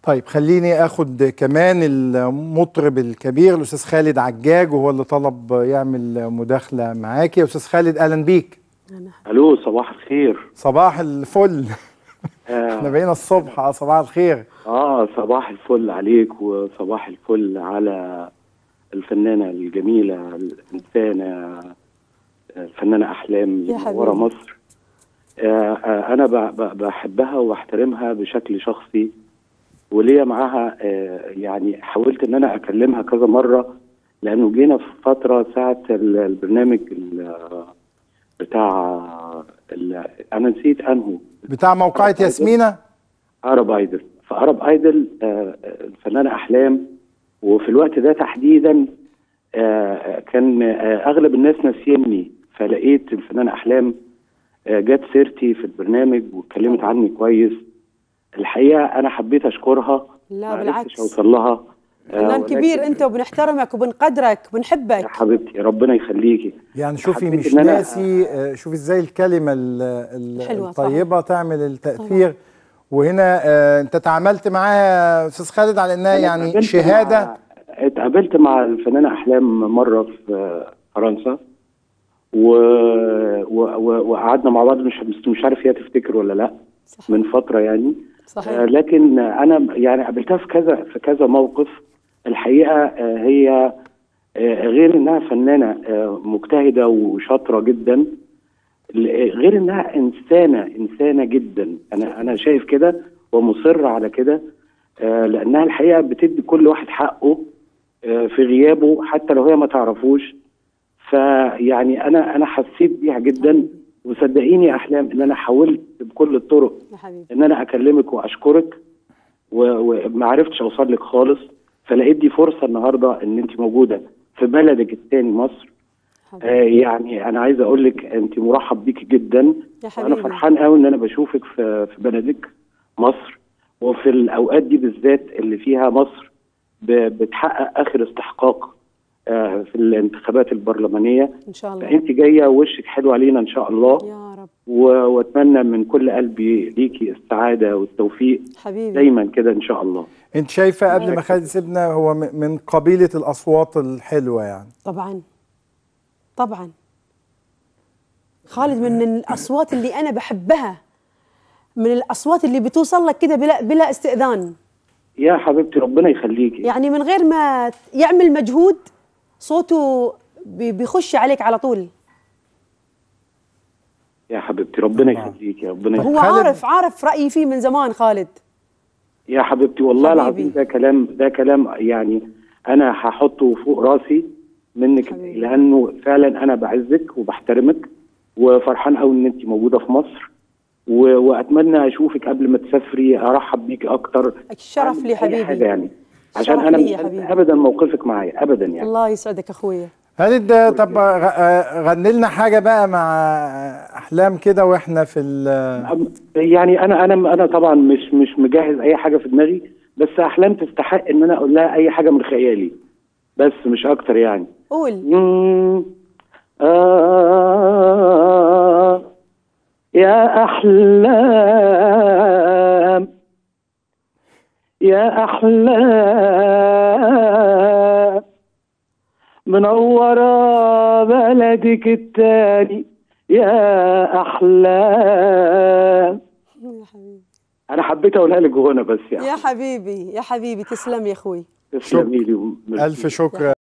طيب خليني اخد كمان المطرب الكبير الاستاذ خالد عجاج وهو اللي طلب يعمل مداخله معاكي يا استاذ خالد اهلا بيك الو صباح الخير صباح الفل احنا آه, بقينا الصبح اه صباح الخير اه صباح الفل عليك وصباح الفل على الفنانه الجميله الانسانه الفنانه احلام يا حبيبي. ورا مصر آه آه انا ب- ب- بحبها واحترمها بشكل شخصي وليا معاها آه يعني حاولت ان انا اكلمها كذا مره لانه جينا في فتره ساعه ال- البرنامج ال- بتاع ال- انا نسيت انهو بتاع موقعة ياسمينة عرب ايدل فعرب ايدل آه، الفنانه احلام وفي الوقت ده تحديدا آه، كان آه، اغلب الناس ناسيني فلقيت الفنانه احلام آه، جت سيرتي في البرنامج واتكلمت عني كويس الحقيقه انا حبيت اشكرها لا ما عرفتش بالعكس اوصل لها آه، فنان ولكن- كبير انت وبنحترمك وبنقدرك يا وبنحبك حبيبتي ربنا يخليكي يعني شوفي حبيت مش إن أنا- ناسي آه، شوفي ازاي الكلمه ال- ال- حلوة، الطيبه تعمل التاثير وهنا آه، انت تعاملت معاها يا استاذ خالد على انها أنا يعني اتقابلت شهاده مع- اتقابلت مع الفنانة أحلام مرة في فرنسا و... و... و... وقعدنا مع بعض مش مش عارف هي تفتكر ولا لا صحيح من فترة يعني آه صحيح لكن أنا يعني قابلتها في كذا في كذا موقف الحقيقة آه هي آه غير إنها فنانة آه مجتهدة وشاطرة جدا ل- غير إنها إنسانة إنسانة جدا أنا أنا شايف كده ومصر على كده آه لأنها الحقيقة بتدي كل واحد حقه آه في غيابه حتى لو هي ما تعرفوش فيعني أنا أنا حسيت بيها جدا وصدقيني يا أحلام إن أنا حاولت بكل الطرق يا حبيبي ان انا اكلمك واشكرك و- وما عرفتش اوصل لك خالص فلقيت دي فرصه النهارده ان انت موجوده في بلدك الثاني مصر آه حبيبي. يعني انا عايز اقول لك انت مرحب بيكي جدا يا وانا حبيبي فرحان قوي ان انا بشوفك في في بلدك مصر وفي الاوقات دي بالذات اللي فيها مصر ب- بتحقق اخر استحقاق آه في الانتخابات البرلمانيه ان شاء الله فانت جايه وشك حلو علينا ان شاء الله يا رب و- واتمنى من كل قلبي ليكي السعاده والتوفيق حبيبي دايما كده ان شاء الله انت شايفه قبل ما خالد سيبنا هو م- من قبيله الاصوات الحلوه يعني طبعا طبعا خالد من الاصوات اللي انا بحبها من الاصوات اللي بتوصل لك كده بلا بلا استئذان يا حبيبتي ربنا يخليكي يعني من غير ما يعمل مجهود صوته بي- بيخش عليك على طول يا حبيبتي ربنا الله. يخليكي ربنا طب هو يخليكي. خالد- عارف عارف رايي فيه من زمان خالد يا حبيبتي والله حبيبي. العظيم ده كلام ده كلام يعني انا هحطه فوق راسي منك حبيبي. لانه فعلا انا بعزك وبحترمك وفرحان قوي ان انت موجوده في مصر و... واتمنى اشوفك قبل ما تسافري ارحب بيكي اكتر الشرف أعمل لي أي حبيبي. حاجه يعني عشان شرف انا لي مش يا هنسى حبيبي. ابدا موقفك معايا ابدا يعني الله يسعدك اخويا خالد ده طب غ- آه، غني لنا حاجه بقى مع احلام كده واحنا في ال- أم- يعني انا انا انا طبعا مش مش مجهز اي حاجه في دماغي بس احلام تستحق ان انا اقول لها اي حاجه من خيالي بس مش اكتر يعني قول مم. آه يا أحلام يا أحلام منورة بلدك التاني يا أحلام يا حبيبي أنا حبيت أقولها لك هنا بس يعني يا حبيبي يا حبيبي تسلم يا اخوي تسلمي لي الف شكر